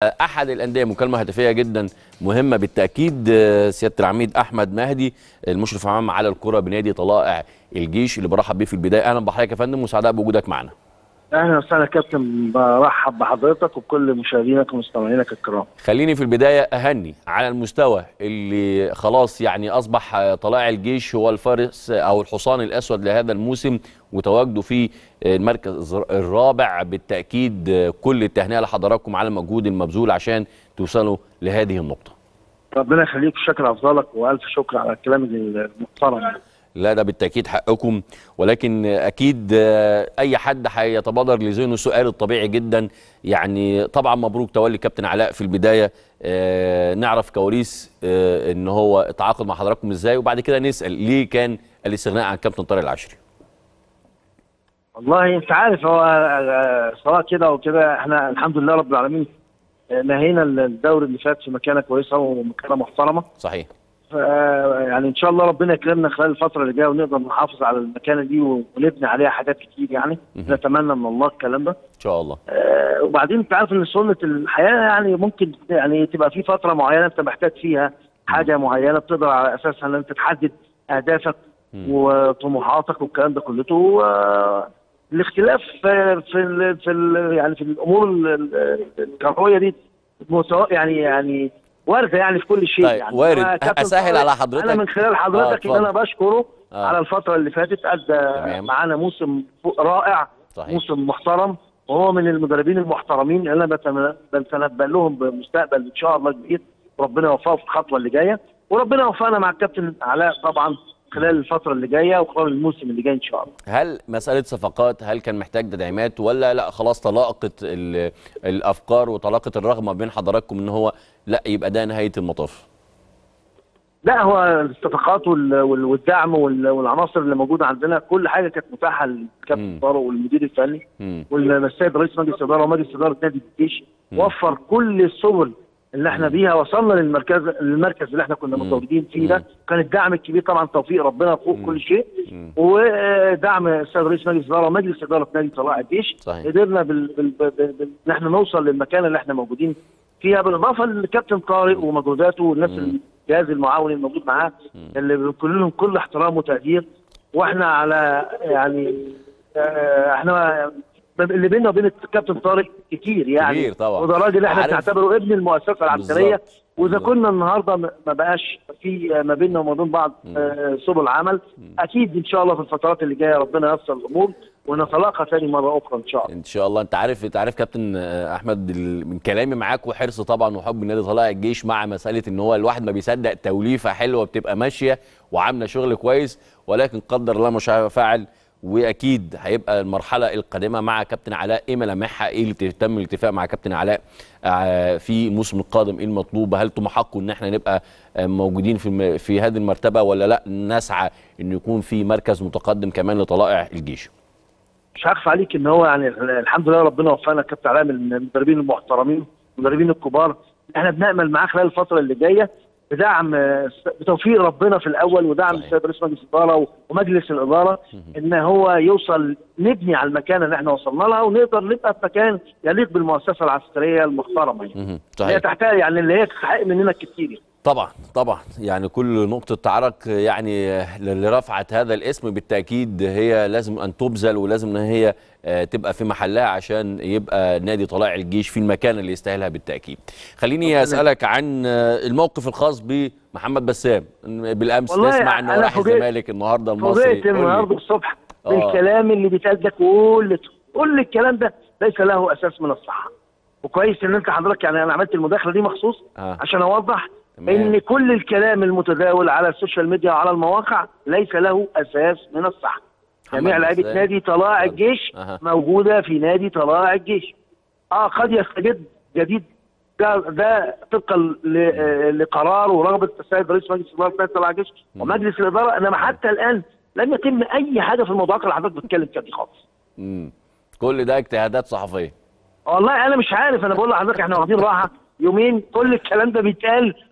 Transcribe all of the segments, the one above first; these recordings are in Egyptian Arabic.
احد الانديه مكالمه هاتفيه جدا مهمه بالتاكيد آه، سياده العميد احمد مهدي المشرف العام على الكره بنادي طلائع الجيش اللي برحب بيه في البدايه اهلا بحضرتك يا فندم وسعداء بوجودك معنا اهلا وسهلا كابتن برحب بحضرتك وبكل مشاهدينك ومستمعينك الكرام خليني في البدايه اهني على المستوى اللي خلاص يعني اصبح آه، طلائع الجيش هو الفارس او الحصان الاسود لهذا الموسم وتواجده في المركز الرابع بالتاكيد آه، كل التهنئه لحضراتكم على المجهود المبذول عشان توصلوا لهذه النقطه ربنا يخليك وشكر افضلك والف شكر على الكلام المحترم لا ده بالتاكيد حقكم ولكن اكيد آه، اي حد هيتبادر لذهنه السؤال الطبيعي جدا يعني طبعا مبروك تولي كابتن علاء في البدايه آه، نعرف كواليس آه، ان هو تعاقد مع حضراتكم ازاي وبعد كده نسال ليه كان الاستغناء عن كابتن طارق العشري والله انت عارف هو آه، سواء كده او كده احنا الحمد لله رب العالمين آه، نهينا الدوري اللي فات في مكانه كويسه ومكانه محترمه صحيح ف- يعني ان شاء الله ربنا يكرمنا خلال الفتره اللي جايه ونقدر نحافظ على المكانه دي ونبني عليها حاجات كتير يعني مهم. نتمنى من الله الكلام ده ان شاء الله آه، وبعدين انت عارف ان سنه الحياه يعني ممكن يعني تبقى في فتره معينه انت محتاج فيها حاجه معينه بتقدر على اساسها ان انت تحدد اهدافك مم. وطموحاتك والكلام ده كله آه، الاختلاف في في ال في ال يعني في الامور ال- ال- الكرويه دي متو- يعني يعني وارده يعني في كل شيء طيب، يعني وارد. أنا كابتن أسهل طارق، على حضرتك. انا من خلال آه، حضرتك ان اتفضل. انا بشكره آه. على الفتره اللي فاتت ادى تمام. معانا موسم رائع صحيح موسم محترم وهو من المدربين المحترمين اللي انا بتم- بتنبأ لهم بمستقبل ان شاء الله كبير وربنا يوفقه في الخطوه اللي جايه وربنا يوفقنا مع الكابتن علاء طبعا خلال الفتره اللي جايه وخلال الموسم اللي جاي ان شاء الله. هل مساله صفقات هل كان محتاج تدعيمات ولا لا خلاص تلاقت ال- الافكار وتلاقت الرغبه بين حضراتكم ان هو لا يبقى ده نهايه المطاف لا هو الصفقات وال- وال- والدعم وال- والعناصر اللي موجوده عندنا كل حاجه كانت متاحه مم. للكابتن طارق والمدير الفني مم. والسيد رئيس مجلس الاداره ومجلس اداره نادي الجيش مم. وفر كل السبل اللي احنا بيها وصلنا للمركز للمركز اللي احنا كنا مم. متواجدين فيه مم. ده كان الدعم الكبير طبعا توفيق ربنا فوق مم. كل شيء مم. ودعم السيد رئيس مجلس الاداره ومجلس اداره نادي طلائع الجيش صحيح. قدرنا بال... بال... بال... بال... ان احنا نوصل للمكان اللي احنا موجودين فيها بالاضافه للكابتن طارق ومجهوداته والناس مم. الجهاز المعاون الموجود معاه مم. اللي بنقول لهم كل احترام وتقدير واحنا على يعني آه، احنا اللي بيننا وبين الكابتن طارق كتير يعني كبير طبعا. وده راجل احنا عارف- بنعتبره ابن المؤسسه العسكريه بالظبط. واذا بالظبط. كنا النهارده ما ما بقاش في ما بيننا وما بين بعض مم. آه، سبل عمل اكيد ان شاء الله في الفترات اللي جايه ربنا ييسر الامور ونتلاقى ثاني مره اخرى ان شاء الله ان شاء الله انت عارف انت عارف كابتن آه، احمد ال- من كلامي معاك وحرص طبعا وحب النادي طلائع الجيش مع مساله ان هو الواحد ما بيصدق توليفه حلوه بتبقى ماشيه وعامله شغل كويس ولكن قدر الله مش فاعل واكيد هيبقى المرحله القادمه مع كابتن علاء ايه ملامحها ايه اللي تم الاتفاق مع كابتن علاء آه، في الموسم القادم ايه المطلوب هل طموحاتكم ان احنا نبقى آه، موجودين في الم- في هذه المرتبه ولا لا نسعى ان يكون في مركز متقدم كمان لطلائع الجيش مش هخفى عليك ان هو يعني الحمد لله ربنا وفقنا كابتن علاء من المدربين المحترمين المدربين الكبار احنا بنامل معاه خلال الفتره اللي جايه بدعم آه، بتوفيق ربنا في الاول ودعم صحيح. السيد رئيس مجلس الاداره ومجلس الاداره ان هو يوصل نبني على المكانه اللي احنا وصلنا لها ونقدر نبقى في مكان يليق بالمؤسسه العسكريه المحترمه يعني. مهم. اللي صحيح هي تحتها يعني اللي هي تستحق مننا الكثير يعني. طبعا طبعا يعني كل نقطة عرق يعني لرفعة هذا الاسم بالتأكيد هي لازم أن تبذل ولازم أن هي آه، تبقى في محلها عشان يبقى نادي طلائع الجيش في المكان اللي يستاهلها بالتأكيد خليني أسألك عن آه، الموقف الخاص بمحمد بسام بالأمس والله نسمع أنه أنا راح فوجئت- الزمالك النهاردة المصري فوجئت قول لي. النهارده الصبح آه. بالكلام اللي بيتقال ده كله كل الكلام ده ليس له اساس من الصحه وكويس ان انت حضرتك يعني انا عملت المداخله دي مخصوص آه. عشان اوضح تمام. ان كل الكلام المتداول على السوشيال ميديا وعلى المواقع ليس له اساس من الصحه محمد جميع لعيبه بسام. نادي طلائع اتفضل. الجيش أها. موجوده في نادي طلائع الجيش اه قد يستجد جديد ده ده طبقا ل- آه، لقرار ورغبه السيد رئيس مجلس اداره نادي طلائع الجيش ومجلس الاداره انما حتى الان لم يتم اي حاجه في الموضوعات اللي حضرتك بتتكلم فيها دي خالص مم. كل ده اجتهادات صحفية والله انا مش عارف انا بقول لحضرتك احنا واخدين راحه يومين كل الكلام ده بيتقال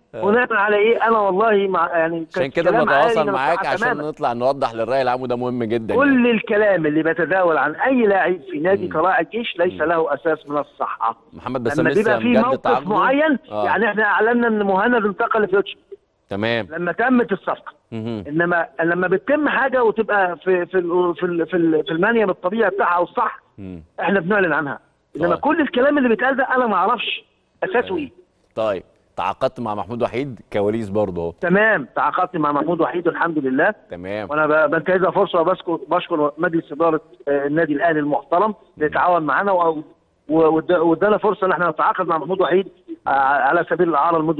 بناء على ايه انا والله مع يعني عشان كان كده كلام عالي بتواصل من معاك الصحة عشان تماماً. نطلع نوضح للراي العام وده مهم جدا يعني. كل الكلام اللي بيتداول عن اي لاعب في نادي طلائع الجيش ليس له اساس من الصحه محمد بسام لما لسه بيبقى في مجدد موقف تعاقده معين آه. يعني احنا اعلنا ان مهند انتقل لفيوتشر تمام لما تمت الصفقه مهم. انما لما بتتم حاجه وتبقى في في ال- في ال- في, ال- في المنيم الطبيعي بتاعها والصح مم. احنا بنعلن عنها انما طيب. كل الكلام اللي بيتقال ده انا ما اعرفش اساسه ايه طيب تعاقدت مع محمود وحيد كواليس برضه اهو تمام تعاقدت مع محمود وحيد الحمد لله تمام وانا ب- بنتهزها فرصه وبشكر بشكر مجلس اداره آه، النادي الاهلي المحترم اللي تعاون معانا و- و- واد- وادانا فرصه ان احنا نتعاقد مع محمود وحيد آه، على سبيل الاعاره لمده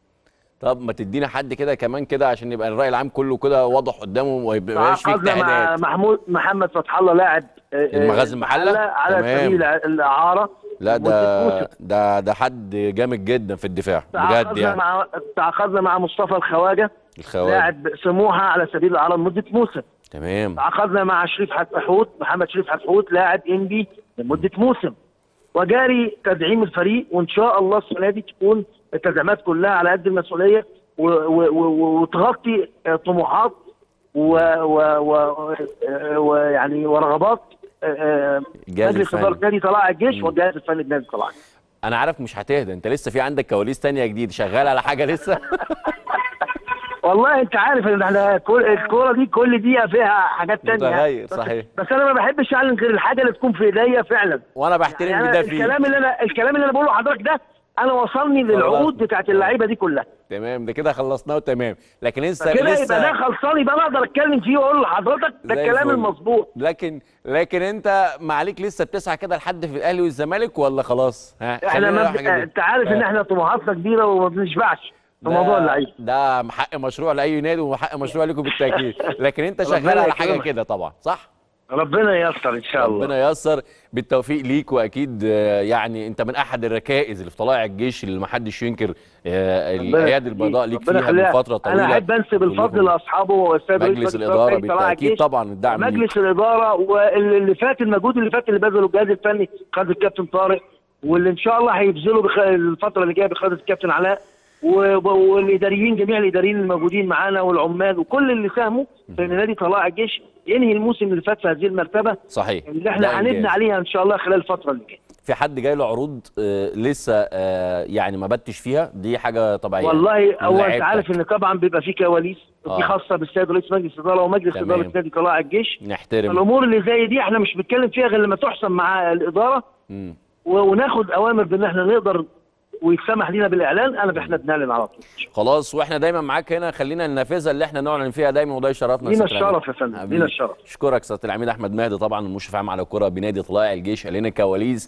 طب ما تدينا حد كده كمان كده عشان يبقى الراي العام كله كده واضح قدامه وما يبقاش فيه تعاقدنا مع اجتهادات محمود محمد فتح الله لاعب آه، آه، المغازي المحلة؟ على تمام. سبيل الاعاره لا لمدة ده موسم. ده ده حد جامد جدا في الدفاع بجد تعاقدنا يعني مع تعاقدنا مع مصطفى الخواجه الخواجه لاعب سموحه على سبيل الاعاره لمده موسم تمام تعاقدنا مع شريف حتحوت محمد شريف حتحوت لاعب انبي لمده موسم وجاري تدعيم الفريق وان شاء الله السنه دي تكون التدعيمات كلها على قد المسؤوليه و- و- و- وتغطي آه، طموحات ويعني و و آه، ويعني ورغبات آه، الجهاز مجلس الفني. اداره نادي طلائع الجيش والجهاز الفني بنادي طلائع الجيش. انا عارف مش هتهدى انت لسه في عندك كواليس تانية جديد شغال على حاجه لسه والله انت عارف ان احنا كل- الكوره دي كل دقيقه فيها حاجات تانية متغير، بس- صحيح. بس انا ما بحبش اعلن غير الحاجه اللي تكون في ايديا فعلا وانا بحترم يعني ده أنا فيه الكلام اللي انا الكلام اللي انا بقوله لحضرتك ده انا وصلني للعقود بتاعت اللعيبه دي كلها تمام ده كده خلصناه تمام لكن لسه كده يبقى ده لسه خلصان يبقى انا اقدر اتكلم فيه واقول لحضرتك ده زي الكلام الفل. المظبوط لكن لكن انت معليك لسه بتسعى كده لحد في الاهلي والزمالك ولا خلاص ها احنا خلينا ما نروح حاجة دي. انت عارف ان آه. احنا طموحاتنا كبيره وما بنشبعش في ده- موضوع اللعيبه ده حق مشروع لاي نادي وحق مشروع لكم بالتاكيد لكن انت ربنا شغال على حاجه يكرمك. كده طبعا صح ربنا ييسر ان شاء الله ربنا ييسر بالتوفيق ليك واكيد آه، يعني انت من احد الركائز اللي في طلائع الجيش اللي ما حدش ينكر آه، ربنا الايادي البيضاء ليك ربنا فيها من يخليها. فتره طويله انا احب انسب الفضل كلكم. لاصحابه والسيد رئيس مجلس مجلس الاداره الإدارة طلائع بالتاكيد الجيش. طبعا الدعم ليك مجلس الاداره واللي اللي فات المجهود اللي فات اللي بذله الجهاز الفني قياده الكابتن طارق واللي ان شاء الله هيبذله بخ... الفتره اللي جايه بقياده الكابتن علاء و... والاداريين جميع الاداريين الموجودين معانا والعمال وكل اللي ساهموا في ان نادي طلائع الجيش ينهي الموسم اللي فات في هذه المرتبه صحيح اللي ده احنا هنبني إنجاز. عليها ان شاء الله خلال الفتره اللي جايه في حد جاي له عروض آه، لسه آه، يعني ما بتش فيها دي حاجه طبيعيه والله من هو انت لعيبتك. عارف ان طبعا بيبقى في كواليس آه. دي خاصه بالسيد رئيس مجلس الاداره ومجلس تمام. اداره نادي طلائع الجيش نحترم الامور اللي زي دي احنا مش بنتكلم فيها غير لما تحسم مع الاداره مم. و- وناخد اوامر بان احنا نقدر ويتسمح لنا بالاعلان انا احنا بنعلن على طول خلاص واحنا دايما معاك هنا خلينا ننفذها اللي احنا نعلن فيها دايما وده يشرفنا لينا سيادة العميد. الشرف يا فندم حبيبي. لينا الشرف اشكرك سياده العميد احمد مهدي طبعا المشرف عام على الكره بنادي طلائع الجيش قال لنا كواليس